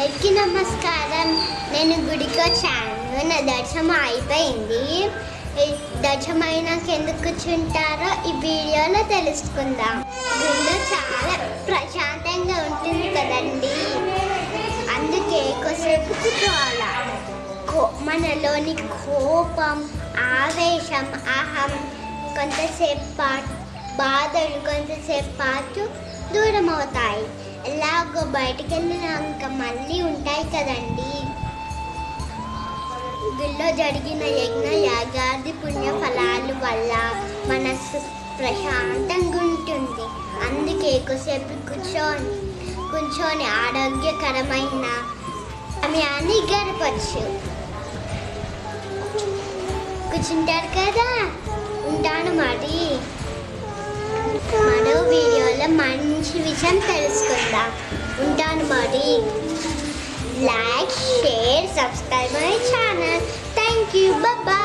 అందరికీ నమస్కారం నేను గుడికి వచ్చాను నా దర్శనం అయిపోయింది ఈ దర్శనం అయినాక ఎందుకు కూర్చుంటారో ఈ వీడియోలో తెలుసుకుందాం గుడిలో చాలా ప్రశాంతంగా ఉంటుంది కదండి అందుకే ఎక్కువసేపు కూర్చోవాలా కో మనలోని కోపం ఆవేశం అహం కొంతసేపు పాటు బాధలు కొంతసేపు పాటు దూరం అవుతాయి ఎలాగో బయటికి వెళ్ళినాక మళ్ళీ ఉంటాయి కదండి గుళ్ళో జరిగిన యజ్ఞ యాగాది పుణ్య ఫలాల వల్ల మనసు ప్రశాంతంగా ఉంటుంది అందుకే ఎక్కువసేపు కూర్చొని కూర్చొని ఆరోగ్యకరమైన సమయాన్ని గడపచ్చు కూర్చుంటారు కదా ఉంటాను మరి మరో వీడియోలో మంచి విషయం తెలుసుకుందాం ఉంటాను మరి like share subscribe my channel thank you bye